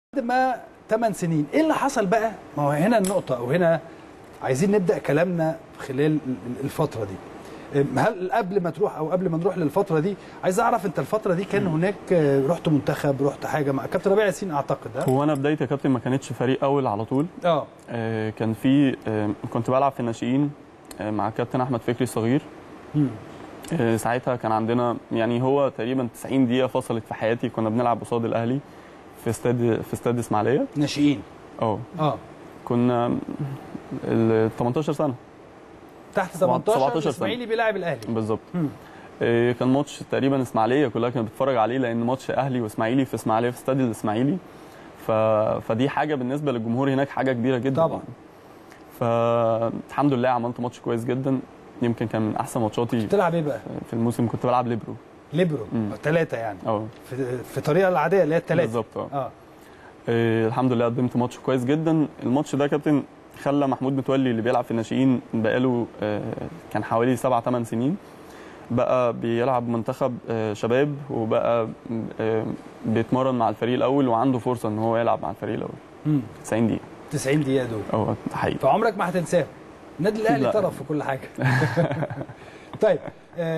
ما 8 سنين ايه اللي حصل بقى ما هو هنا النقطه او هنا عايزين نبدا كلامنا خلال الفتره دي هل قبل ما تروح او قبل ما نروح للفتره دي عايز اعرف انت الفتره دي كان هناك رحت منتخب رحت حاجه مع كابتن ربيع ياسين اعتقد ها هو انا بدايتي يا كابتن ما كانتش فريق اول على طول اه آه، كان في آه، كنت بلعب في الناشئين آه، مع كابتن احمد فكري الصغير مم. آه، ساعتها كان عندنا يعني هو تقريبا 90 دقيقه فصلت في حياتي كنا بنلعب قصاد الاهلي في استاد في استاد اسماعيليه ناشئين اه اه كنا ال 18 سنه تحت 17 18 سنة. اسماعيلي بيلاعب الاهلي بالظبط مم. آه، كان ماتش تقريبا اسماعيليه كلها كانت بتتفرج عليه لان ماتش اهلي واسماعيلي في اسماعيليه في استاد الاسماعيلي ف... فدي حاجه بالنسبه للجمهور هناك حاجه كبيره جدا طبعا. فالحمد لله عملت ماتش كويس جدا يمكن كان من احسن ماتشاتي بتلعب ايه بقى في الموسم كنت بلعب ليبرو ليبرو مم. ثلاثه يعني اه في في الطريقه العاديه اللي هي الثلاثه بالظبط اه اه آه، الحمد لله قدمت ماتش كويس جدا الماتش ده يا كابتن خلى محمود متولي اللي بيلعب في الناشئين بقاله آه، كان حوالي سبع ثمان سنين بقى بيلعب منتخب آه، شباب وبقى آه، بيتمرن مع الفريق الاول وعنده فرصه ان هو يلعب مع الفريق الاول مم. 90 دقيقه 90 دقيقه دول اه ده حقيقي فعمرك ما هتنساهم النادي الاهلي لا. طرف في كل حاجه طيب آه